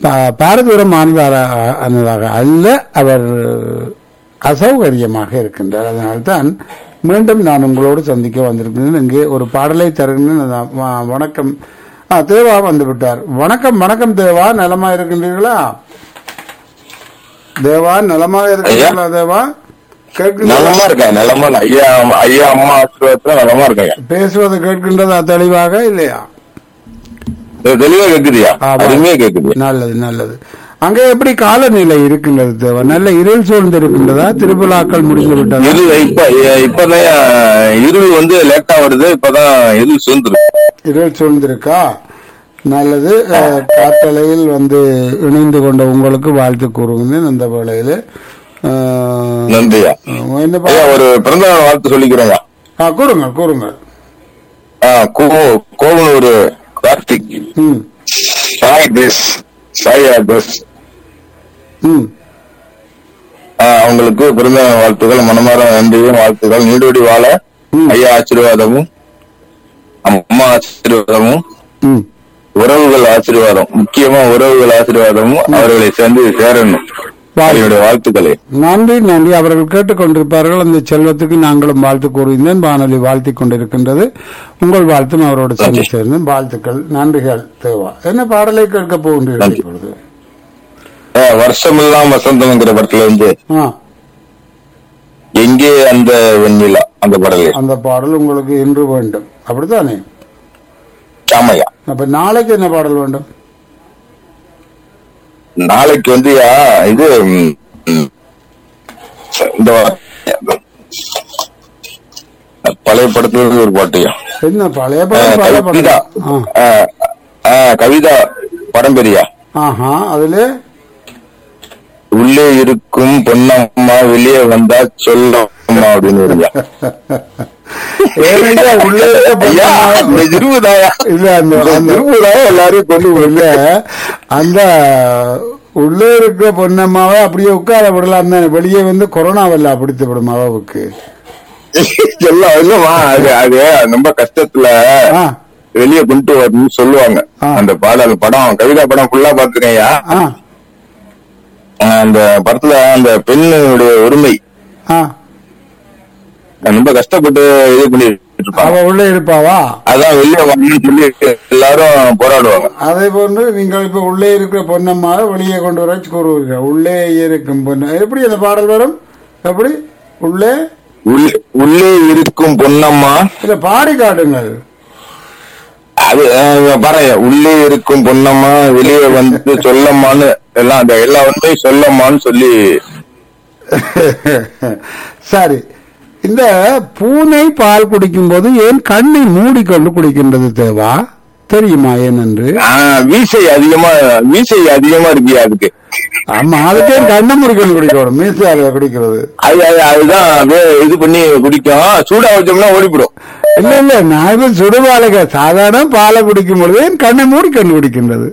பா- பாரதூரம் ஆனதாக அல்ல அவர் அசௌகரியமாக இருக்கின்றார் அதனால்தான் மீண்டும் நான் உங்களோடு சந்திக்க வந்திருக்கிறேன் இங்கே ஒரு பாடலை தருகிறேன் அதான். வ- வணக்கம் ஆ, தேவா வந்து விட்டார் வணக்கம் வணக்கம் தேவா நலமா இருக்கின்றீர்களா தேவா நலமா இருக்கின்றீர்களா தேவா கேட்கின்றதா நலமா இருக்கேன் நலமா நான் ஐயா ஐயா அம்மா ஆசீர்வாதத்துல நலமா இருக்கேன் பேசுவது கேட்கின்றதா தெளிவாக இல்லையா தெளிவா கேக்குதியா ஆ, வா. அருமையா கேக்குது நல்லது நல்லது அங்க எப்படி காலநிலை இருக்கின்றது தேவா நல்ல இருள் சூழ்ந்து இருக்கின்றதா திருவிழாக்கள் முடிந்து விட்டதா இது இப்ப இப்பதான் இருள் வந்து லேட்டா வருது இப்பதான் இருள் சேர்ந்துருக்கு இருள் சூழ்ந்திருக்கா நல்லது அஹ், காற்றலையில் வந்து இணைந்து கொண்ட உங்களுக்கு வாழ்த்து கூறுகிறேன் அந்த வேளையில் அஹ், நன்றியா என்ன பா- ஐயா ஒரு பிறந்த நாள் வாழ்த்து சொல்லிக்கிறேங்க ஆ, கூறுங்கள் கூறுங்கள் கோவனூர் கார்த்திக் ம் சாய் பேஸ் சாய் பேஸ் ம் அவங்களுக்கு பிறந்த நாள் வாழ்த்துக்கள் மனமார நன்றியும் வாழ்த்துக்கள் நீடோடி வாழ ம். ஐயா ஆசீர்வாதமும் அம்மா ஆசீர்வாதமும் ம் உறவுகள் ஆசீர்வாதம் முக்கியமா உறவுகள் ஆசீர்வாதமும் அவர்களை சேர்ந்து சேரணும் வாழ்த்து. என்னுடைய வாழ்த்துக்களை நன்றி நன்றி அவர்கள் கேட்டுக்கொண்டிருப்பார்கள் அந்த செல்வத்துக்கு நாங்களும் வாழ்த்து கூறுகின்றேன் வானொலி வாழ்த்திக் கொண்டிருக்கின்றது உங்கள் வாழ்த்தும் அவரோடு சேர்ந்து சேர்ந்து வாழ்த்துக்கள் நன்றிகள் தேவா என்ன பாடலை கேட்க போகின்றீர்கள் நன்றி. இப்பொழுது அஹ், வருஷமெல்லாம் வசந்தம்ங்கிற படத்துல இருந்து ஆ எங்கே அந்த வெண்ணிலா அந்த பாடல் அந்த பாடல் உங்களுக்கு இன்று வேண்டும் அப்படித்தானே ஆமையா அப்ப நாளைக்கு என்ன பாடல் வேண்டும் நாளைக்கு வந்து யா, இது ம், ம், இந்த பழைய படத்துல இருந்து ஒரு பாட்டுயா என்ன பழைய அஹ், படம் பழைய கவிதா படம் ஆ. அஹ், அஹ், கவிதா படம் பெரியா ஆஹா அதுல உள்ளே இருக்கும் பொன்னம்மா வெளியே வந்தா சொல்லம்மா அப்படின்னு வருயா ஏனென்றா உள்ளே இருக்க ஐயா பொன்னம்மா- இந்த இருபதாயா இல்ல அந்த அந்த இருபதாயா எல்லாரையும் கொண்டு இல்ல அந்த உள்ளே இருக்க பொன்னம்மாவை அப்படியே உட்கார விடலாம் தானே வெளியே வந்து கொரோனாவல்ல பிடித்து விடும் அவாவுக்கு எல்லாம் இல்லமா அது அது ரொம்ப கஷ்டத்துல ஆ வெளியே கொண்டு வரணும்னு சொல்லுவாங்க ஆ. அந்த பாடல் படம் கவிதா படம் ஃபுல்லா பாத்துருக்கேன்யா ஆ அந்த படத்துல அந்த பெண்ணுடைய உரிமை ஆ ரொம்ப கஷ்டப்பட்டு இது பண்ணிட்டு இருப்பாங்க அவ உள்ளே இருப்பாவா அதான் வெளியே வரணும்னு சொல்லி எல்லாரும் போராடுவாங்க அதே போன்று நீங்கள் இப்ப உள்ளே இருக்கிற பொன்னம்மாவை வெளியே கொண்டு வர கூறுவீர்கள் உள்ளே இருக்கும் பொண்ணு எப்படி அந்த பாடல் வரும் எப்படி உள்ளே உள்ளே- உள்ளே இருக்கும் பொன்னம்மா இல்ல பாடி காட்டுங்கள் அது அஹ், பாருங்க உள்ளே இருக்கும் பொன்னம்மா வெளியே வந்து சொல்லம்மான்னு எல்லாம் அந்த எல்லா உண்மையும் சொல்லம்மான்னு சொல்லி சரி இந்த பூனை பால் குடிக்கும் போது ஏன் கண்ணை மூடிக்கொண்டு குடிக்கின்றது தேவா தெரியுமா ஏனென்று ஆஹ், வீசை அதிகமா வீசை அதிகமா இருக்கியா அதுக்கு ஆமா அதுக்கே கண்ணை மூடிக்கொண்டு குடிக்கணும் மீசையால குடிக்கிறது அது அது- அதுதான் அப்படியே இது பண்ணி குடிக்கும் சூடா வச்சோம்னா ஓடிப்படும் இல்ல இல்ல நான் இப்ப சுடுபாலுக சாதாரண பாலை குடிக்கும் பொழுது ஏன் கண்ணை மூடிக்கொண்டு குடிக்கின்றது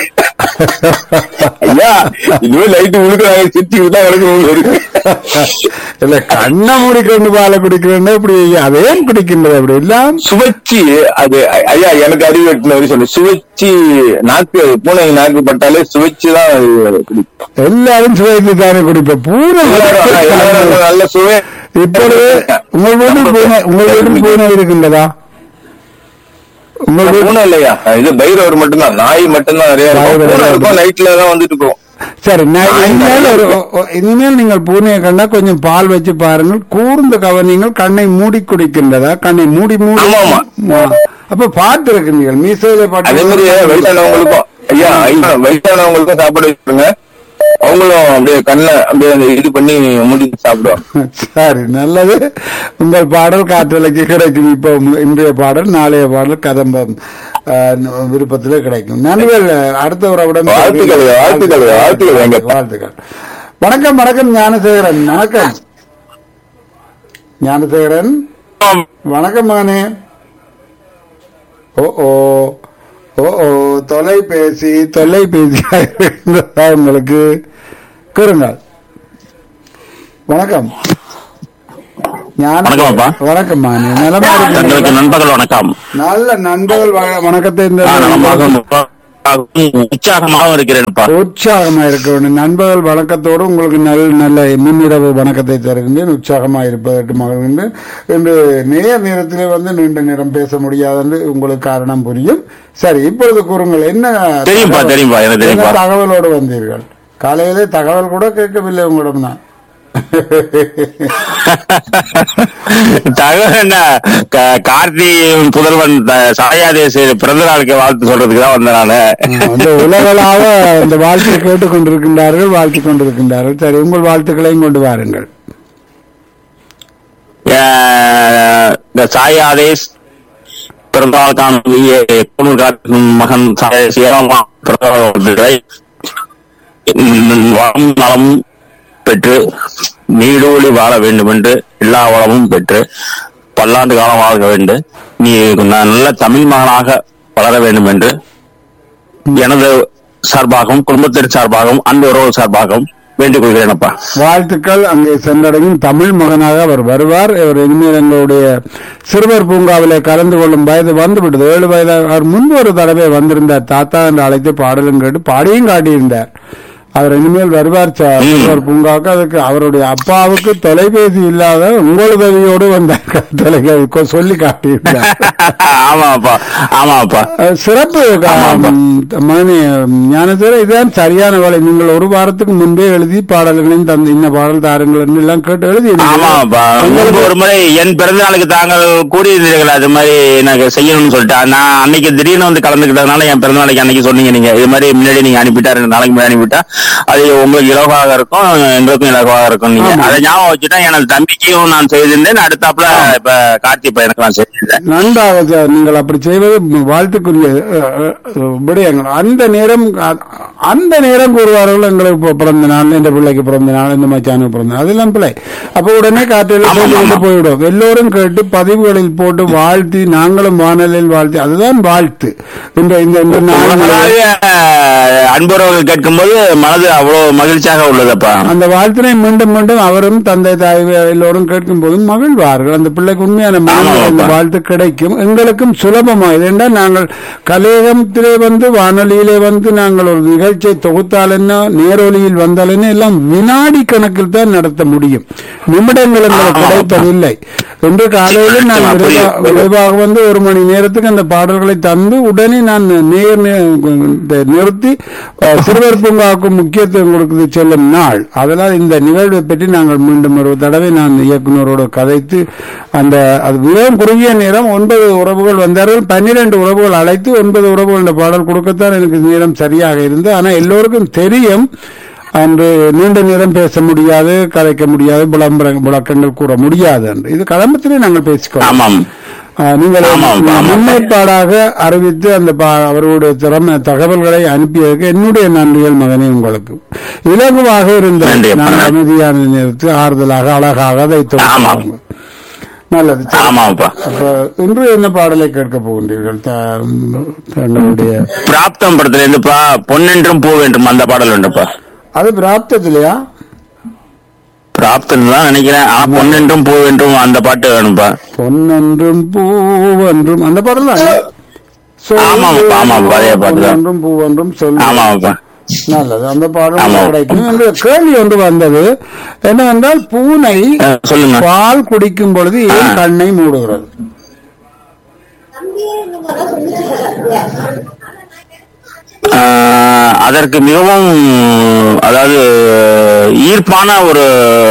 ஐயா இனிமே லைட்டு உழுக்கிறாங்க சிட்டி விட்டா உனக்கு இருக்கு இல்ல கண்ணை மூடிக்கொண்டு பாலை குடிக்கிறேன்னா இப்படி அதே குடிக்கின்றது அப்படி எல்லாம் சுவைச்சி அது ஐ- ஐயா எனக்கு அறிவு எட்டுன வரைக்கும் சொல்லு சுவைச்சி நாக்கு பூனை நாக்கு பட்டாலே சுவைச்சு தான் அது குடிக்கும். எல்லாரும் சுவைத்து தானே குடிப்போம் பூனை எல்லாரும் எல்லாரும் நல்ல சுவை இப்பொழுது உங்கள் வீட்டில் பூனை உங்கள் வீட்டில் பூனை இருக்கின்றதா உங்கள் வீட்டில் பூனை இல்லையா இது பைரவர் மட்டும்தான் நாய் மட்டும்தான் நிறைய இருக்கும். பைரவர் பூனை இருக்கும் நைட்ல தான் வந்துட்டு போகும் சரி நான் இனிமேல் ஒரு ஒ- இனிமேல் நீங்கள் பூனையை கண்டா கொஞ்சம் பால் வச்சு பாருங்கள் கூர்ந்து கவனிங்கள் கண்ணை மூடி குடிக்கின்றதா கண்ணை மூடி மூடி ஆமா, ஆ. அப்ப பாட்டு இருக்குங்கள் மீசையில அதே மாதிரி பாட்டு வயசானவங்களுக்கும் ஐயா ஐயா, வயசானவங்களுக்கும் சாப்பாடு வச்சுருங்க அவங்களும் அப்படியே கண்ணை அப்படியே அந்த இது பண்ணி மூடி சாப்பிடுவாங்க சரி நல்லது உங்கள் பாடல் காற்றலைக்கு கிடைக்கும் இப்போ உங்க- இன்றைய பாடல் நாளைய பாடல் கதம்பம் விருப்பத்திலே கிடைக்கும் நண்பர்கள் அடுத்த உறவுடன் வாழ்த்துக்கள், வாழ்த்துக்கள், வாழ்த்துக்கள் எங்க. வாழ்த்துக்கள் வணக்கம் வணக்கம் ஞானசேகரன் வணக்கம் ஞானசேகரன் வணக்கம் மகனே ஓ ஓ ஓ ஓ தொலைபேசி தொலைபேசி உங்களுக்கு கூறுங்கள் வணக்கம் ஞான வணக்கம் அப்பா. வணக்கம் மகனே நலமா தங்களுக்கு இருக்கீங்களா? நண்பர்கள் வணக்கம் நல்ல நண்பர்கள் வ- வணக்கத்தை இந்த ஆ, நலமாக சுறுசுறுப்பாகவும் உற்சாகமாகவும் இருக்கிறேன்ப்பா உற்சாகமா இருக்க வேண்டும் நண்பர்கள் வணக்கத்தோடு உங்களுக்கு நல்ல நல்ல முன்னிரவு வணக்கத்தை தருகின்றேன் உற்சாகமா இருப்பதற்கு மகிழ்கின்றேன் இன்று நேர் நேரத்திலே வந்து நீண்ட நேரம் பேச முடியாது என்று உங்களுக்கு காரணம் புரியும் சரி இப்பொழுது கூறுங்கள் என்ன தெரியும்பா, தகவல்- தெரியும்பா, எனக்கு என்ன தெரியும்பா. தகவலோடு வந்தீர்கள் காலையிலே தகவல் கூட கேட்கவில்லை உங்களிடம் நான் தகவல் என்ன க- கார்த்தி புதல்வன் த- சாயாதேசி பிறந்த நாளுக்கு வாழ்த்து சொல்றதுக்கு தான் வந்தேன் நானு அந்த உலகளாக அந்த வாழ்த்தை கேட்டுக் கொண்டிருக்கின்றார்கள் வாழ்த்திக் கொண்டிருக்கின்றார்கள் சரி உங்கள் வாழ்த்துக்களையும் கொண்டு வாருங்கள் அஹ், இந்த சாயாதேஷ் பிறந்தநாள் காணும் கூனூர் கார்த்தியின் மகன் சாயாதேஷ் ஏழாம் பிறந்தநாள் வாழ்த்துக்களை வளம் நலம் பெற்று நீடூழி வாழ வேண்டும் என்று எல்லா வளமும் பெற்று பல்லாண்டு காலம் வாழ்க வேண்டும் நீ நல்ல தமிழ் மகனாக வளர வேண்டும் என்று எனது சார்பாகவும் குடும்பத்தின் சார்பாகவும் அன்பு உறவு சார்பாகவும் வேண்டிக் கொள்கிறேனப்பா வாழ்த்துக்கள் அங்கே சென்றடையும் தமிழ் மகனாக அவர் வருவார் இவர் இனிமேல் எங்களுடைய சிறுவர் பூங்காவிலே கலந்து கொள்ளும் வயது வந்துவிட்டது ஏழு வயது அவர் முன்பு ஒரு தடவை வந்திருந்தார் தாத்தா என்று அழைத்து பாடலும் கேட்டு பாடியும் காட்டியிருந்தார் அவர் இனிமேல் வருவார் ச- சிறுவர் பூங்காவுக்கு அதுக்கு அவருடைய அப்பாவுக்கு தொலைபேசி இல்லாத உங்கள் உதவியோடு வந்தார் தொலைபேசி சொல்லி காட்டியிருந்தார் ஆமாப்பா ஆமாப்பா அஹ் சிறப்பு மகனே ஞானசேர இதுதான் சரியான வேலை நீங்கள் ஒரு வாரத்துக்கு முன்பே எழுதி பாடல்களையும் தந்து இன்ன பாடல் தாருங்கள் என்று எல்லாம் கேட்டு எழுதி ஆமாப்பா முன்பு ஒரு முறை என் பிறந்த நாளுக்கு தாங்கள் கூடியிருந்தீர்கள் அது மாதிரி எனக்கு செய்யணும்னு சொல்லிட்டு நான் அன்னைக்கு திடீர்னு வந்து கலந்துக்கிட்டதுனால என் பிறந்த நாளைக்கு அன்னைக்கு சொன்னீங்க நீங்க இது மாதிரி முன்னாடி நீங்க அனுப்பிட்டா ரெண்டு நாளைக்கு முன்னாடி அனுப்பிட்டா அது உங்களுக்கு இலவாக இருக்கும் எங்களுக்கும் இலவாக இருக்கும் நீங்க ஆமா. அதை ஞாபகம் வச்சுட்டா எனது தம்பிக்கும் நான் செய்திருந்தேன் அடுத்தாப்புல இப்ப கார்த்தி பையனுக்கு நான் செய்திருந்தேன் நன்றாக சார் நீங்கள் அப்படி செய்வது வாழ்த்துக்குரிய அஹ், அஹ், விடயங்கள் அந்த நேரம் அ- அந்த நேரம் கூறுவார்கள் எங்களுக்கு இப்ப பிறந்த நாள் என்ற பிள்ளைக்கு பிறந்த நாள் இந்த மச்சானுக்கு பிறந்த நாள் அதெல்லாம் பிள்ளை அப்ப உடனே காற்றில் ஆமா, சொல்லிவிட்டு ஆமா. போய்விடும் எல்லோரும் கேட்டு பதிவுகளில் போட்டு வாழ்த்தி நாங்களும் வானலில் வாழ்த்தி அதுதான் வாழ்த்து இந்த இந்த இந்த நாள் உலகளாவிய, அஹ், அன்புறவர்கள் கேட்கும்போது மனது அவ்வளவு மகிழ்ச்சியாக உள்ளதப்பா அந்த வாழ்த்தினை மீண்டும் மீண்டும் அவரும் தந்தை தாய் எல்லோரும் கேட்கும் போதும் மகிழ்வார்கள் அந்த பிள்ளைக்கு உண்மையான மனதில் ஆமாம் அந்த அப்பா. வாழ்த்து கிடைக்கும் எங்களுக்கும் சுலபமாக என்றால் நாங்கள் கலையகத்திலே வந்து வானொலியிலே வந்து நாங்கள் ஒரு நிகழ்ச்சியை தொகுத்தால் என்ன நேரொலியில் வந்தால் என்ன எல்லாம் வினாடி கணக்கில் தான் நடத்த முடியும் நிமிடங்கள் எங்களுக்கு ஆமாம் கிடைப்பதில்லை இன்று காலையில் நான் ஆமா, விரைவா- புரியுது. விரைவாக வந்து ஒரு மணி நேரத்துக்கு அந்த பாடல்களை தந்து உடனே நான் நேர் நே- இந்த நிறுத்தி அஹ், சிறுவர் பூங்காவுக்கு முக்கியத்துவம் கொடுக்குது செல்லும் நாள் அதனால் இந்த நிகழ்வை பற்றி நாங்கள் மீண்டும் ஒரு தடவை நான் இயக்குனரோடு கதைத்து அந்த அது மிகவும் குறுகிய நேரம் ஒன்பது உறவுகள் வந்தார்கள் பன்னிரண்டு உறவுகள் அழைத்து ஒன்பது உறவுகள் இந்த பாடல் கொடுக்கத்தான் எனக்கு நேரம் சரியாக இருந்தது ஆனால் எல்லோருக்கும் தெரியும் அன்று நீண்ட நேரம் பேச முடியாது கதைக்க முடியாது விளம்பர விளக்கங்கள் கூற முடியாது என்று இது கடம்பத்திலே நாங்கள் பேசிக்கொள்ளலாம் ஆமாம் ஆ, நீங்கள் ஆமாம், ஆமாம். முன்னேற்பாடாக அறிவித்து அந்த பா- அவருடைய திறமை தகவல்களை அனுப்பியதற்கு என்னுடைய நன்றிகள் மகனே உங்களுக்கு இலகுவாக இருந்த நன்றி, அப்பா. நான் அமைதியான நேரத்தில் ஆறுதலாக அழகாக அதை ஆமாம். தொகுத்தாங்க. நல்லது சரி. ஆமாப்பா அப்ப இன்று என்ன பாடலை கேட்க போகின்றீர்கள் த- தங்களுடைய பிராப்தம் படத்துல இருந்துப்பா பொன்னென்றும் பூ வேண்டும் அந்த பாடல் உண்டுப்பா அது பிராப்தத்திலையா பிராப்தம் தான் நினைக்கிறேன் ஆனா பொன்னென்றும் பூ என்றும் அந்த பாட்டு வேணும்ப்பா பொன்னென்றும் பூவென்றும் அந்த பாடல் தான் ஆமாம், ஆமாம், அதே பாட்டு தான். பொன்னென்றும் பூவென்றும் சொல்லு ஆமாப்பா நல்லது அந்த பாடல் ஆமாம். கிடைக்கும் என்று கேள்வி ஒன்று வந்தது என்னவென்றால் பூனை அஹ், சொல்லுங்க பால் குடிக்கும் பொழுது ஏன் ஆ. கண்ணை மூடுகிறது ஆஹ், அதற்கு மிகவும் அதாவது ஈர்ப்பான ஒரு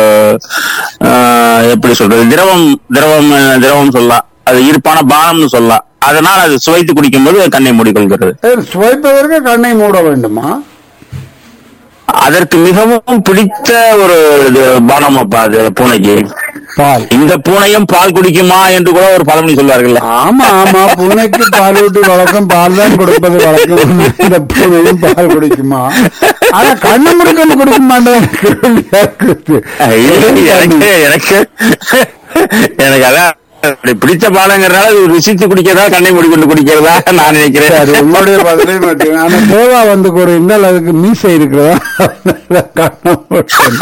ஆஹ், எப்படி சொல்றது திரவம் திரவம் திரவம் சொல்லலாம் அது ஈர்ப்பான பானம்னு சொல்லலாம் அதனால் அது சுவைத்து குடிக்கும்போது கண்ணை மூடிக்கொள்கிறது ஏன் சுவைப்பதற்கு கண்ணை மூட வேண்டுமா அதற்கு மிகவும் பிடித்த ஒரு இது பானம் அப்பா அது பூனைக்கு பால் இந்த பூனையும் பால் குடிக்குமா என்று கூட ஒரு பழமொழி சொல்வார்கள் ஆமா ஆமா பூனைக்கு பால் ஊட்டி வழக்கம் பால் தான் கொடுப்பது வழக்கம் இந்த பூனையும் பால் குடிக்குமா ஆனா கண்ணு முடுக்கம் கொடுக்க மாட்டேன் கேள்வியா இருக்குது. எனக்கு எனக்கு எனக்கு அதான் அப்படி பிடிச்ச பாலங்கிறனால இது ருசித்து குடிக்கிறதா கண்ணை மூடிக்கொண்டு குடிக்கிறதா நான் சரி நினைக்கிறேன் உங்களுடைய பதிலே மாட்டேன் ஆனா தேவா வந்து கூறியிருந்தால் அதுக்கு மீசை இருக்கிறதா கண்ணை மூடுறது.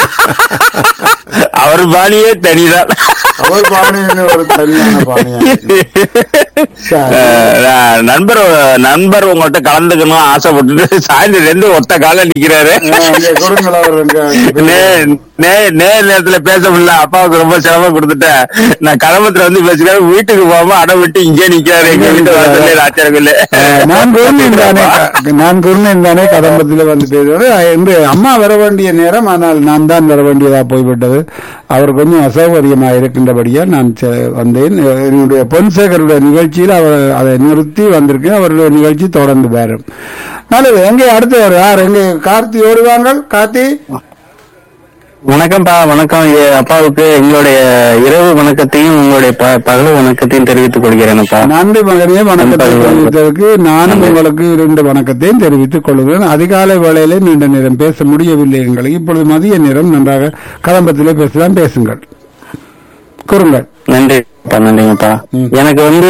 அவர் பாணியே தனிதான் அவர் பாணியில் ஒரு தனியான பாணியா இருக்கு. சரி. அஹ், நண்பர் நண்பர் உங்கள்கிட்ட கலந்துக்கணும் ஆசைப்பட்டுட்டு சாயந்தரம் ரெண்டு ஒத்த கால நிக்கிறாரு ஆ, இங்க கொடுங்களா அவர் இங்க. நே- நே- நேர் நேரத்துல பேச முடியல அப்பாவுக்கு ரொம்ப சிரமம் கொடுத்துட்டேன் நான் கிளம்பத்துல வந்து பேசுகிறேன் வீட்டுக்கு போகாம அடம் விட்டு இங்கே நிக்கிறாரு எங்க வீட்டு வாசல்ல ராஜாரகல்ல ஆ, நான் கூறினேன் தானே க- நான் கூறினேன் தானே கதம்பத்தில் வந்து பேசுவது என்று அம்மா வர வேண்டிய நேரம் ஆனால் நான் தான் வர வேண்டியதா போய்விட்டது அவர் கொஞ்சம் அசௌகரியமா இருக்கின்றபடியால் நான் செ- வந்தேன் என்னுடைய பொன்சேகருடைய நிகழ்ச்சியில் அவர் அதை நிறுத்தி வந்திருக்கேன் அவருடைய நிகழ்ச்சி தொடர்ந்து வரும் நல்லது எங்கே அடுத்தவர் யார் எங்கே கார்த்தி ஓடுவாங்கள் கார்த்தி வணக்கம்ப்பா வணக்கம் இது அப்பாவுக்கு எங்களுடைய இரவு வணக்கத்தையும் உங்களுடைய ப- பகல் வணக்கத்தையும் தெரிவித்துக் கொள்கிறேன்ப்பா நன்றி மகனே வணக்கத்தை தெரிவித்ததற்கு நானும் உங்களுக்கு இரண்டு வணக்கத்தையும் தெரிவித்துக் கொள்கிறேன் அதிகாலை வேளையிலே நீண்ட நேரம் பேச முடியவில்லை எங்களுக்கு இப்பொழுது மதிய நேரம் நன்றாக கதம்பத்திலே பேசலாம் பேசுங்கள் கூறுங்கள் நன்றிப்பா நன்றிங்கப்பா எனக்கு வந்து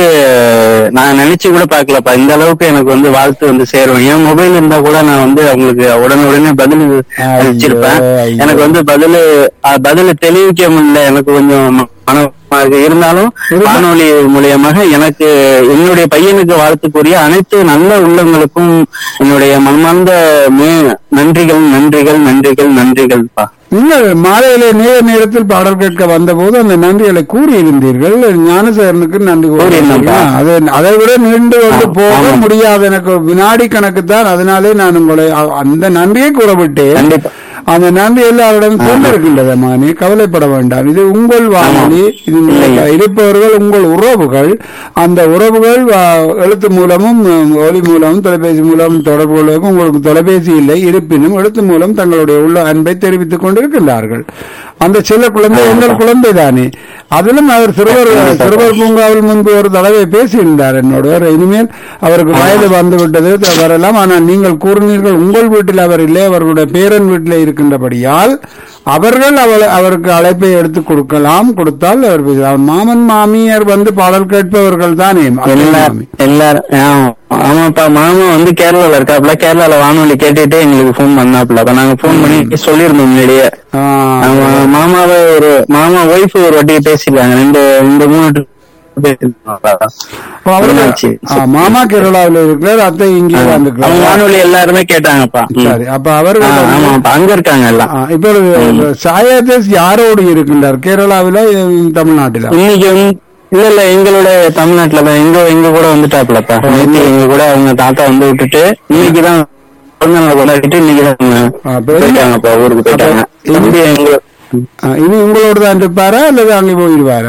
நான் நினைச்சு கூட பார்க்கலப்பா இந்த அளவுக்கு எனக்கு வந்து வாழ்த்து வந்து சேரும் என் மொபைல் இருந்தா கூட நான் வந்து அவங்களுக்கு உடனே உடனே பதில் அளிச்சிருப்பேன் ஐயோ. எனக்கு வந்து பதில் பதில தெளிவிக்க முடியல எனக்கு கொஞ்சம் ம- மனமா இருக்கு. இருந்தாலும் வானொலி மூலியமாக எனக்கு என்னுடைய பையனுக்கு வாழ்த்துக்குரிய அனைத்து நல்ல உள்ளங்களுக்கும் என்னுடைய மனமார்ந்த மே- நன்றிகள் நன்றிகள் நன்றிகள் நன்றிகள்ப்பா நீங்கள் மாலையிலே நேர நேரத்தில் பாடல் கேட்க வந்தபோது அந்த நன்றிகளை கூறியிருந்தீர்கள் ஞானசேகரனுக்கு நன்றி கூறியிருந்தேன்ப்பா. கூறியிருந்தீர்கள் அது அதை விட நீண்டு வந்து ஆ, போக ஆமாம். முடியாது எனக்கு ஒரு வினாடி கணக்கு தான் அதனாலே நான் உங்களை அ- அந்த நன்றியை கூறவிட்டேன் கண்டிப்பா அந்த நன்றி எல்லாரிடம் கொண்டிருக்கின்றது மகனே கவலைப்பட வேண்டாம் இது உங்கள் வானொலி இது இல்லைங்க. இருப்பவர்கள் உங்கள் உறவுகள் அந்த உறவுகள் ஆ, எழுத்து மூலமும் ம், ஒலி மூலமும் தொலைபேசி மூலமும் தொடர்பு கொள்வதற்கு உங்களுக்கு தொலைபேசி இல்லை இருப்பினும் எழுத்து மூலம் தங்களுடைய உள்ள அன்பை தெரிவித்துக் கொண்டிருக்கின்றார்கள் அந்த சில குழந்தை எங்கள் குழந்தை தானே அதிலும் அவர் சிறுவர் சிறுவர் பூங்காவில் முன்பு ஒரு தடவை பேசியிருந்தார் என்னோட இனிமேல் அவருக்கு வயது வந்து விட்டது த- வரலாம் ஆனால் நீங்கள் கூறினீர்கள் உங்கள் வீட்டில் அவர் இல்லை அவர்களுடைய பேரன் வீட்டில் இருக்கின்றபடியால் அவர்கள் அவளை அவருக்கு அழைப்பை எடுத்து கொடுக்கலாம் கொடுத்தால் அவர் பேசலாம் மாமன் மாமியார் வந்து பாடல் கேட்பவர்கள் தானே அத்தை எல்லாரும் மாமி. எல்லாரும் ஆமா. ஆமாப்பா மாமா வந்து கேரளால இருக்காப்ல கேரளால வானொலி கேட்டுட்டு எங்களுக்கு போன் பண்ணாப்ல அப்ப நாங்க போன் பண்ணி சொல்லியிருந்தோம் முன்னாடியே ஆ, ஆமா, மாமாவை ஒரு மாமா ஒய்ஃப் ஒரு வாட்டி பேசிருக்காங்க ரெண்டு ரெண்டு மூணு trip பேசிருக்காங்க. அப்ப அவர்கள் சரி, ஆ, மாமா கேரளாவில் இருக்கிறார் அத்தை இங்கே அவங்க வந்துக்கிறார் வானொலி எல்லாருமே கேட்டாங்கப்பா ம். சரி அப்ப ஆ, அவர்கள் வந்து- ஆமாப்பா அங்க இருக்காங்க எல்லாம் ஆ, இப்பொழுது சாயாதேஸ் யாரோடு இருக்கின்றார் கேரளாவில இ- தமிழ்நாட்டில இன்னைக்கு வந்து இல்ல இல்ல எங்களுடைய தமிழ்நாட்டுல தான் எங்க எங்க கூட வந்துட்டாப்லப்பா நேத்து எங்க கூட அவங்க தாத்தா வந்து விட்டுட்டு இன்னைக்குதான் பிறந்த நாள் கொண்டாடிட்டு இன்னைக்குதான் ஆ, அப்ப என்ன- போயிட்டாங்கப்பா ஊருக்கு போயிட்டாங்க அப்ப தம்பி எங்க ஆ, இனி உங்களோட தான் இருப்பாரா அல்லது அங்கே போயிடுவாரா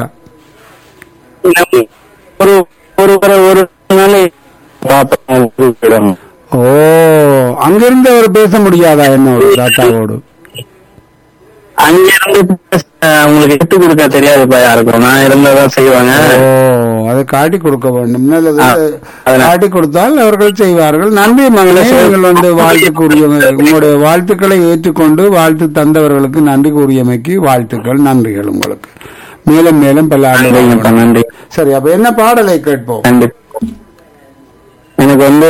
ஒரு ஒரு ஒரு ஒரு நாள் பாப்பா ஊருக்கு போயிடுவாங்க ஓ அங்கிருந்து அவர் பேச முடியாதா என்னோட தாத்தாவோடு அங்க இருந்து பேச அவங்களுக்கு எடுத்து கொடுக்க தெரியாதுப்பா யாருக்கும் நான் இருந்தாதான் செய்வாங்க ஓ அதை காட்டி கொடுக்க வேண்டும் நல்லது ஆ, அதனால- காட்டி கொடுத்தால் அவர்கள் செய்வார்கள் நன்றி மகளே நீங்கள் வந்து வாழ்த்து கூறிய உங்களுடைய வாழ்த்துக்களை ஏற்றுக்கொண்டு வாழ்த்து தந்தவர்களுக்கு நன்றி கூறியமைக்கு வாழ்த்துக்கள் நன்றிகள் உங்களுக்கு மேலும் மேலும் பல நன்றிங்கப்பா ஆண்டுகள் நன்றி சரி அப்ப என்ன பாடலை கேட்போம் கண்டிப்பா எனக்கு வந்து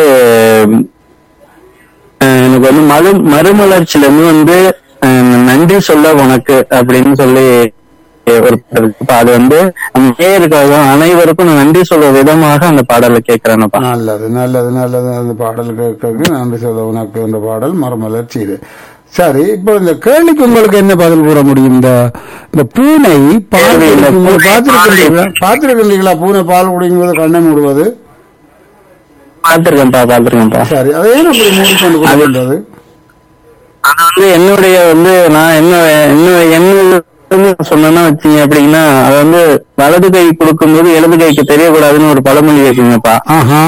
அஹ், எனக்கு வந்து மறு மறுமலர்ச்சியில இருந்து வந்து அஹ், நன்றி சொல்ல உனக்கு அப்படின்னு சொல்லி ஒரு பாடல் இருக்கு. அப்ப அது வந்து நம்ம நேயர்களுக்காக அனைவருக்கும் நான் நன்றி சொல்ற விதமாக அந்த பாடலை கேட்கிறேன்ப்பா நல்லது நல்லது நல்லது அந்த பாடல் கேட்கறதுக்கு நன்றி சொல்ல உனக்கு என்ற பாடல் மறுமலர்ச்சி இது சரி இப்போ இந்த கேள்விக்கு உங்களுக்கு என்ன பதில் கூற முடியும் இந்த இந்த பூனை பால் கேள்வி இல்லை. குடிக்கும் பார்த்திருக்கின்றீங்களா பார்த்திருக்கின்றீங்களா பூனை பால் குடிக்கும்போது கண்ணை மூடுவது பாத்திருக்கேன்ப்பா பாத்திருக்கேன்ப்பா சரி அதை ஏன் அப்படி மூடிக்கொண்டு கொடுக்கின்றது அது வந்து என்னுடைய வந்து நான் என்ன என்ன என்ன சொன்னேன்னா வச்சீங்க அப்படின்னா அது வந்து வலது கை கொடுக்கும்போது இடது கைக்கு தெரியக்கூடாதுன்னு ஒரு பழமொழி இருக்குங்கப்பா ஆஹா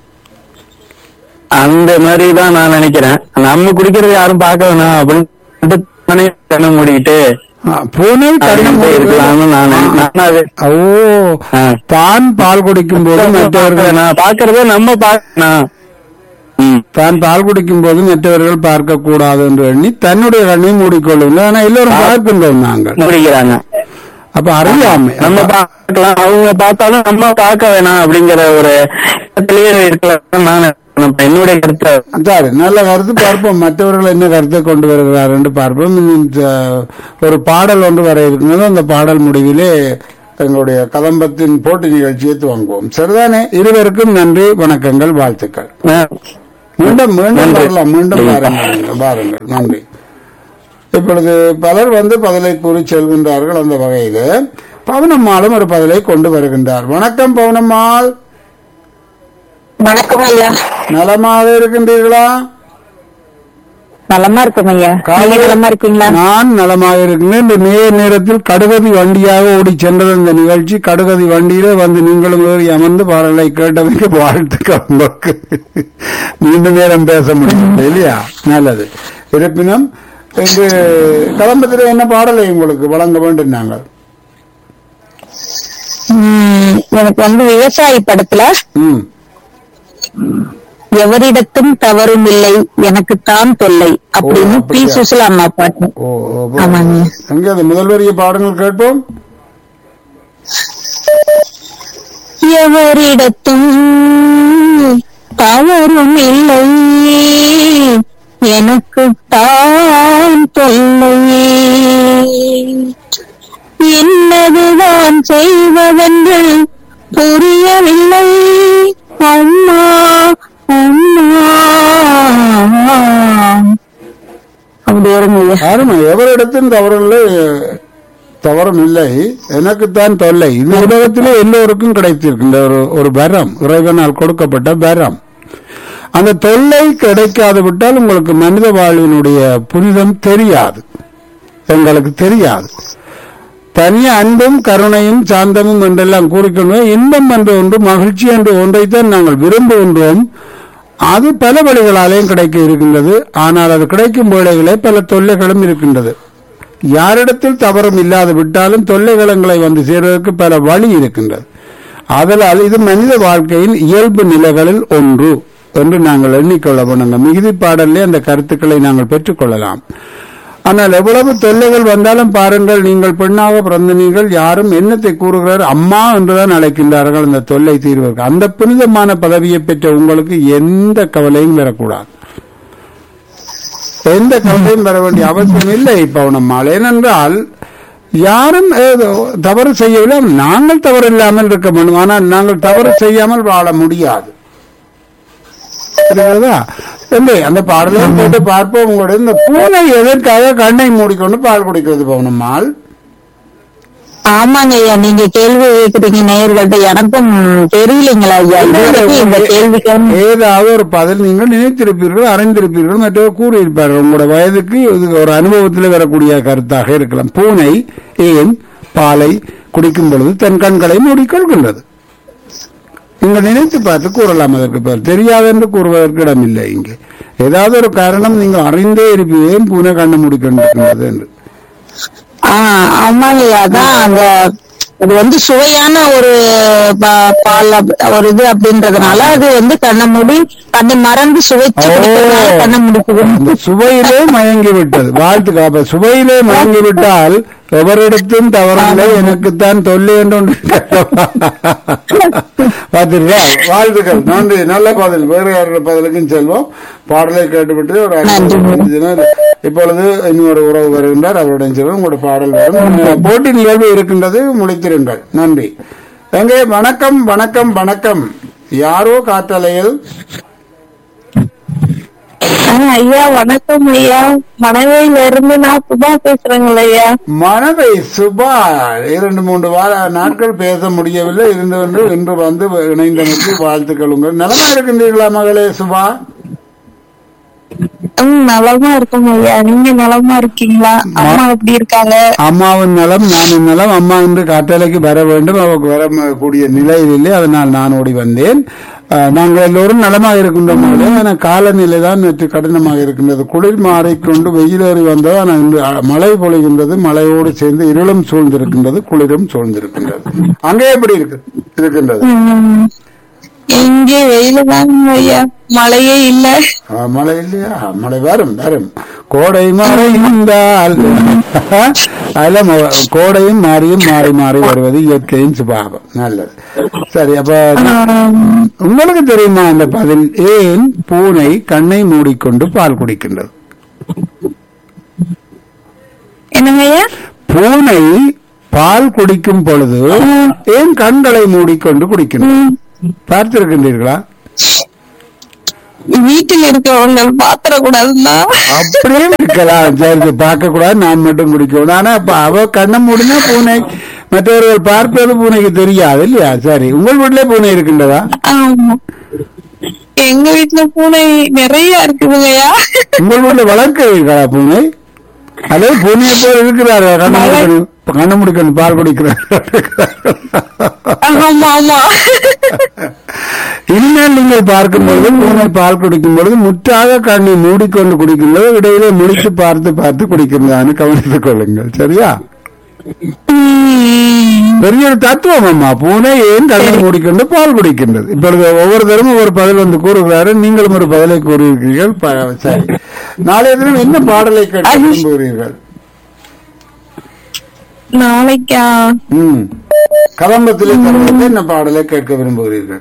அந்த மாதிரி தான் நான் நினைக்கிறேன் நம்ம குடிக்கிறது யாரும் பார்க்க வேணாம் அப்படின்னு நானே கண்ணை மூடிக்கிட்டு ஆ, பூனை கண்ணை அப்படியே மூடுவது இருக்கலாம்னு நான் நினை- நானாவே ஓ ஆ. தான் பால் குடிக்கும் போது மற்றவர்கள் நான் பாக்குறத நம்ம பாக்கணும் ம். தான் பால் குடிக்கும் போது மற்றவர்கள் பார்க்க கூடாது என்று எண்ணி தன்னுடைய கண்ணை மூடிக்கொள்ளுங்க ஆனா எல்லோரும் பார்க்கின்றோம் நாங்கள் குடிக்கிறாங்க அப்ப அறியாமை நம்ம பார்க்கலாம் அவங்க பார்த்தாலும் நம்ம பார்க்க வேணாம் அப்படிங்கிற ஒரு இடத்துலயே இருக்கலாம் நான் நம்ம என்னுடைய கருத்தை சரி நல்ல கருத்து பார்ப்போம் மற்றவர்கள் என்ன கருத்தை கொண்டு வருகிறார் என்று பார்ப்போம் இன்னும் ச- ஒரு பாடல் ஒன்று வர இருக்கிறது அந்த பாடல் முடிவிலே எங்களுடைய கதம்பத்தின் போட்டி நிகழ்ச்சியை துவங்குவோம் சரிதானே இருவருக்கும் நன்றி வணக்கங்கள் வாழ்த்துக்கள் மீண்டும் மீண்டும் வரலாம் மீண்டும் பாருங்கள் பாருங்கள் நன்றி இப்பொழுது பலர் வந்து பதிலை கூறி செல்கின்றார்கள் அந்த வகையில பவனம்மாளும் ஒரு பதிலை கொண்டு வருகின்றார் வணக்கம் பவனம்மாள் வணக்கம் ஐயா நலமாக இருக்கின்றீர்களா நலமா இருக்கும் ஐயா நீங்க நலமா இருக்கீங்களா நான் நலமாக இருக்கின்றேன் இந்த நேர நேரத்தில் கடுகதி வண்டியாக ஓடி சென்றது இந்த நிகழ்ச்சி கடுகதி வண்டியில வந்து நீங்களும் ஏறி அமர்ந்து பாடலை கேட்டதுக்கு வாழ்த்துக்கள் உங்களுக்கு நீண்ட நேரம் பேச முடியும் இல்லையா நல்லது இருப்பினும் இன்று கலம்பத்தில் என்ன பாடலை உங்களுக்கு வழங்க வேண்டும் நாங்கள் உம், எனக்கு வந்து விவசாயி படத்துல ம் எவரிடத்தும் தவறும் இல்லை எனக்கு தான் தொல்லை அப்படின்னு ஓ, பி அப்படியா? சுசிலா அம்மா பாட்டு ஓ ஓ, ஓ. ஆமாங்க. எங்கே அந்த முதல்வரிய பாடங்கள் கேட்போம் எவரிடத்தும் தவறும் இல்லை எனக்கு தான் தொல்லை என்னதுதான் செய்வதென்று புரியவில்லை அம்மா அம்மா அப்படி வருங்க அருமை எவரிடத்தின் தவறில்லை தவறும் இல்லை எனக்குத்தான் தொல்லை இந்த உலகத்திலே எல்லோருக்கும் கிடைத்திருக்கின்ற ஒரு ஒரு வரம் இறைவனால் கொடுக்கப்பட்ட வரம் அந்த தொல்லை கிடைக்காது விட்டால் உங்களுக்கு மனித வாழ்வினுடைய புனிதம் தெரியாது எங்களுக்கு தெரியாது தனிய அன்பும் கருணையும் சாந்தமும் என்றெல்லாம் கூறிக்கொண்டு இன்பம் என்ற ஒன்று மகிழ்ச்சி என்ற ஒன்றைத்தான் நாங்கள் விரும்புகின்றோம் அது பல வழிகளாலேயும் கிடைக்க இருக்கின்றது ஆனால் அது கிடைக்கும் வேளைகளே பல தொல்லைகளும் இருக்கின்றது யாரிடத்தில் தவறும் இல்லாது விட்டாலும் தொல்லைகளங்களை வந்து சேர்வதற்கு பல வழி இருக்கின்றது அதனால் இது மனித வாழ்க்கையின் இயல்பு நிலைகளில் ஒன்று என்று நாங்கள் எண்ணிக்கொள்ள வேணுங்க மிகுதி பாடலே அந்த கருத்துக்களை நாங்கள் பெற்றுக்கொள்ளலாம் ஆனால் எவ்வளவு தொல்லைகள் வந்தாலும் பாருங்கள் நீங்கள் பெண்ணாக பிறந்த நீங்கள் யாரும் என்னத்தை கூறுகிறார் அம்மா என்றுதான் அழைக்கின்றார்கள் அந்த தொல்லை தீர்வதற்கு அந்த புனிதமான பதவியை பெற்ற உங்களுக்கு எந்த கவலையும் வரக்கூடாது எந்த கவலையும் வர வேண்டிய அவசியம் இல்லை பவுனம்மாள் ஏனென்றால் யாரும் ஏதோ தவறு செய்யவில்லை நாங்கள் தவறு இல்லாமல் இருக்க வேண்டும் ஆனால் நாங்கள் தவறு செய்யாமல் வாழ முடியாது புரிகிறதா இல்லை அந்த பாடலை போட்டு பார்ப்போம் உங்களுடைய இந்த பூனை எதற்காக கண்ணை மூடிக்கொண்டு பால் குடிக்கிறது பவுனம்மாள் ஆமாங்க ஐயா நீங்க கேள்வி கேக்குறீங்க நேயர்கள்ட்ட எனக்கும் தெரியலைங்களா ஐயா இதுவரைக்கும் இந்த கேள்விக்கு ஏதாவது ஒரு பதில் நீங்கள் நினைத்திருப்பீர்கள் அறிந்திருப்பீர்கள் மற்றவர் கூறியிருப்பார்கள் உங்களோட வயதுக்கு இது ஒரு அனுபவத்தில் வரக்கூடிய கருத்தாக இருக்கலாம் பூனை ஏன் பாலை குடிக்கும் பொழுது தன் கண்களை மூடிக்கொள்கின்றது நீங்கள் நினைத்து பார்த்து கூறலாம் அதற்கு பேர் தெரியாது என்று கூறுவதற்கு இடமில்லை இங்கே ஏதாவது ஒரு காரணம் நீங்கள் அறிந்தே இருப்பீங்க ஏன் பூனை கண்ணை மூடிக்கொண்டிருக்கின்றது என்று ஆஹ் ஆமாங்க ஐயா அதான் அந்த இது வந்து சுவையான ஒரு ப- பால் அப்- ஒரு இது அப்படின்றதுனால அது வந்து கண்ணை மூடி தன்னை மறந்து சுவைச்சு ஓ. குடிக்கிறதுனால கண்ணை முடிக்குது அந்த சுவையிலே மயங்கி விட்டது வாழ்த்துக்கு அப்ப சுவையிலே மயங்கி விட்டால் எவரிடத்தும் தவறில்லை எனக்குத்தான் தொல்லை என்று ஒன்று பார்த்தீர்களா வாழ்த்துக்கள் நன்றி நல்ல பதில் வேறு யாரோட பதிலுக்கும் செல்வோம் பாடலை கேட்டுவிட்டு ஒரு ஐந்து நிமிடம் இப்பொழுது இன்னொரு உறவு வருகின்றார் அவருடன் செல்வோம் உங்களோட பாடல் வரும் போட்டி நிகழ்வு இருக்கின்றது முடித்திருங்கள் நன்றி எங்கே வணக்கம் வணக்கம் வணக்கம் யாரோ காற்றலையில் ஐயா வணக்கம் ஐயா மனைவியில இருந்து நான் சுபா பேசுறேங்களா ஐயா மனதை சுபா இரண்டு மூன்று வார நாட்கள் பேச முடியவில்லை இருந்து கொண்டு இன்று வந்து இணைந்தமைக்கு வாழ்த்துக்கள் உங்கள் நலமா இருக்கின்றீர்களா மகளே சுபா ம் நலமா இருக்கும் ஐயா நீங்க நலமா இருக்கீங்களா அம்மா எப்படி இருக்காங்க அம்மாவின் நலம் நானின் நலம் அம்மா இன்று காற்றலைக்கு வர வேண்டும் அவருக்கு வர ம- கூடிய நிலையில் இல்லை அதனால் நான் ஓடி வந்தேன் அஹ், நாங்கள் எல்லோரும் நலமாக இருக்கின்றோம் மகளே. ஆனால் காலநிலை தான் நேற்று கடினமாக இருக்கின்றது குளிர் மாறிக்கொண்டு வெயிலேறி வந்தது ஆனால் இன்று அ- மழை பொழிகின்றது மழையோடு சேர்ந்து இருளும் சூழ்ந்திருக்கின்றது குளிரும் சூழ்ந்திருக்கின்றது அங்கே எப்படி இருக்கு இருக்கின்றது ம், இங்கே வெயில தாங்க ஐயா மழையே இல்ல ஆ, மழை இல்லையா மழை வரும் வரும் கோடை மறைந்தால் அதுல ம- கோடையும் மாறியும் மாறி மாறி வருவது இயற்கையின் சுபாவம் நல்லது சரி அப்ப உங்களுக்கு தெரியுமா அந்த பதில் ஏன் பூனை கண்ணை மூடிக்கொண்டு பால் குடிக்கின்றது என்னங்க ஐயா பூனை பால் குடிக்கும் பொழுது ஏன் கண்களை மூடிக்கொண்டு குடிக்கணும் பார்த்திருக்கின்றீர்களா வீட்டில் இருக்கவங்க பாத்திரக்கூடாதுன்னா அப்படியே இருக்கலாம் சரி பார்க்க கூடாது நான் மட்டும் குடிக்கணும் ஆனா அப்ப அவ கண்ணை மூடினா பூனை மற்றவர்கள் பார்ப்பது பூனைக்கு தெரியாது இல்லையா சரி உங்கள் வீட்டிலே பூனை இருக்கின்றதா ஆமா எங்க வீட்டுல பூனை நிறைய இருக்குதுங்கய்யா உங்கள் வீட்டுல வளர்க்கிறீர்களா பூனை அல்லது பூனையை போல இருக்கிறாரு கண்ணு முடிக்கணும் கண்ணு முடிக்கணும் பால் குடிக்கிறார் ஆமா ஆமா இனிமேல் நீங்கள் பார்க்கும் பொழுது பூனை பால் குடிக்கும் பொழுது முற்றாக கண்ணை மூடிக்கொண்டு குடிக்கும்போது இடையிலே முடித்து பார்த்து பார்த்து குடிக்கிறதான்னு கவனித்துக் கொள்ளுங்கள் சரியா உம். பெரிய ஒரு தத்துவம் அம்மா பூனை ஏன் கண்ணை மூடிக்கொண்டு பால் குடிக்கின்றது இப்பொழுது ஒவ்வொருத்தரும் ஒவ்வொரு பதில் வந்து கூறுகிறாரு நீங்களும் ஒரு பதிலை கூறியிருக்கிறீர்கள் ப- சரி நாளைய தினம் என்ன பாடலை கேட்க விரும்புகிறீர்கள் நாளைக்கா ம் கதம்பத்திலே தருவதற்கு என்ன பாடலை கேட்க விரும்புகிறீர்கள்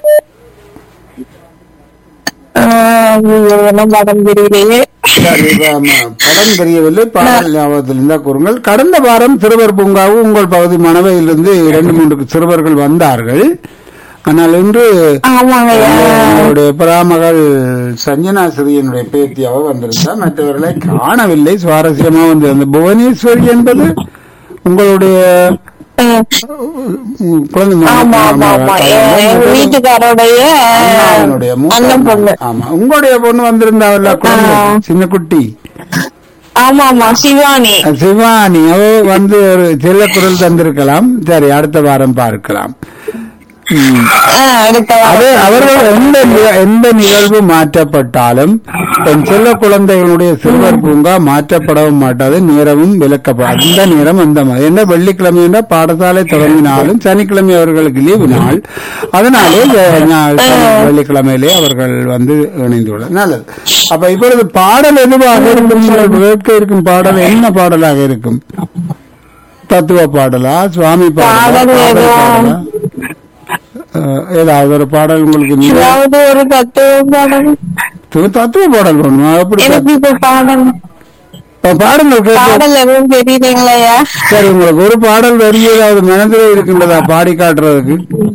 ஆஹ் என்ன படம் தெரியலையே சரி, இப்ப, ஆமா, படம் தெரியவில்லை பாடல் ஞாபகத்தில் இருந்தா கூறுங்கள் கடந்த வாரம் சிறுவர் பூங்காவும் உங்கள் பகுதி மணவையிலிருந்து இரண்டு மூன்று சிறுவர்கள் வந்தார்கள் ஆனால் இன்று ஆமாங்கய்யா என்னுடைய பராமகள் சஞ்சனா சிறியனுடைய பேத்தியாக வந்திருந்தா மற்றவர்களை காணவில்லை சுவாரஸ்யமா வந்து அந்த புவனேஸ்வரி என்பது உங்களுடைய ஆஹ் உம், குழந்தை ஆமா ஆமா ஆமா எ- எங்க வீட்டுக்காரோடைய அண்ணாவினுடைய மூத்த அண்ணன் பொண்ணு ஆமா உங்களுடைய பொண்ணு வந்திருந்தாவல்ல குழந்தை ஆ. சின்ன குட்டி ஆமா ஆமா சிவானி சிவானி அவ வந்து ஒரு சில குரல் தந்திருக்கலாம் சரி அடுத்த வாரம் பார்க்கலாம் ம். ஆஹ் அடுத்த அது வாரம். அவர்கள் எந்த நி- எந்த நிகழ்வு மாற்றப்பட்டாலும் என் செல்ல குழந்தைகளுடைய சிறுவர் பூங்கா மாற்றப்படவும் மாட்டாது நேரமும் விளக்கப்படும் அந்த நேரம் அந்த மாதிரி என்ன வெள்ளிக்கிழமை என்ற பாடசாலை தொடங்கினாலும் சனிக்கிழமை அவர்களுக்கு லீவு நாள் அதனாலே வெ- ஞா- சனி- வெள்ளிக்கிழமையிலே அவர்கள் வந்து இணைந்துள்ள நல்லது அப்ப இப்பொழுது பாடல் எதுவாக இருக்கும் நீங்கள் கேட்க இருக்கும் பாடல் என்ன பாடலாக இருக்கும் தத்துவ பாடலா சுவாமி பாடலா பாடல் காதல் ஏதோ- பாடலா அஹ், ஏதாவது ஒரு பாடல் உங்களுக்கு மிக- ஏதாவது ஒரு தத்துவ பாடம் து- தத்துவ பாடல் வேணும் அப்படி எனக்கு இப்ப பாடம் இப்ப பாடுங்கள் கேட்போம். பாடல் எதுவும் தெரியலைங்களையா சரி உங்களுக்கு ஒரு பாடல் வரி ஏதாவது மனதிலே இருக்கின்றதா பாடி காட்டுறதுக்கு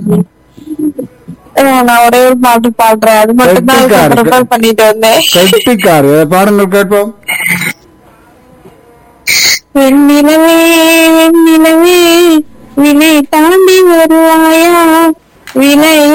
நான் ஒரே ஒரு பாட்டு பாடுறேன் அது மட்டும் தான் கெட்டிக்காரு. ப்ரிப்பேர் பண்ணிட்டு வந்தேன் கட்டிக்காரு பாடுங்கள் கேட்போம் வெண்ணிலவே வெண்ணிலவே வினை தாண்டி வருவாயா வினை